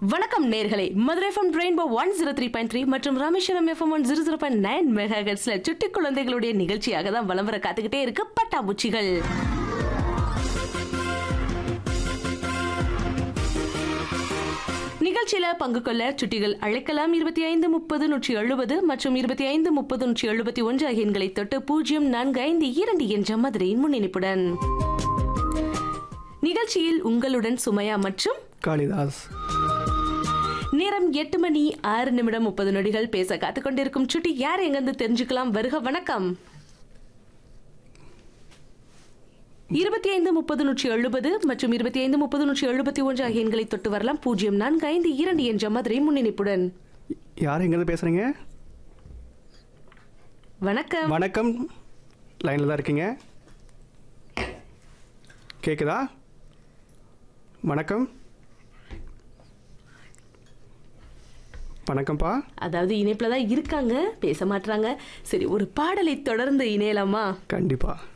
வணக்கம் நேர்களே Madurai FM rainbow one zero three point three மற்றும் Rameswaram FM one zero zero point nine mega ஹெட்ஸ்ல சுட்டி குழந்தைகளுடைய நிகழ்ச்சியாக தான் வலம் வர காத்துக்கிட்டே இருக்கு பட்டாபூச்சிகள் நிகழ்ச்சியில பங்கு கொள்ள சுட்டிகள் அழைக்கலாம் இருபத்தி ஐந்து முப்பது நூற்றி எழுபது மற்றும் இருபத்தி ஐந்து முப்பது நூற்றி எழுபத்தி ஒன்று ஆகிய எண்களை தொட்டு பூஜ்ஜியம் நான்கு ஐந்து இரண்டு என்ற மதுரையின் முன்னிணைப்புடன் நிகழ்ச்சியில் உங்களுடன் சுமையா மற்றும் காளிதாஸ் நேரம் எட்டு மணி ஆறு நிமிடம் முப்பது நொடிகள் பேச காத்துக் கொண்டிருக்கும் சுட்டி யார் எங்கிருந்து தெரிஞ்சுக்கலாம் வருக வணக்கம் இருபத்தி ஐந்து முப்பது நூற்றி எழுபது மற்றும் இருபத்தி ஐந்து முப்பது நூற்றி எழுபத்தி ஒன்று ஆகிய எண்களை தொட்டு வரலாம் பூஜ்ஜியம் நான்கு ஐந்து இரண்டு என்ற மதுரை முன்னிணைப்புடன் யார் எங்கேருந்து பேசுகிறீங்க வணக்கம் வணக்கம் லைனில் தான் இருக்கீங்க கேட்குதா வணக்கம் வணக்கம்ப்பா அதாவது இணைப்புல தான் இருக்காங்க பேச மாட்றாங்க சரி ஒரு பாடலை தொடர்ந்து இணையலாமா கண்டிப்பாக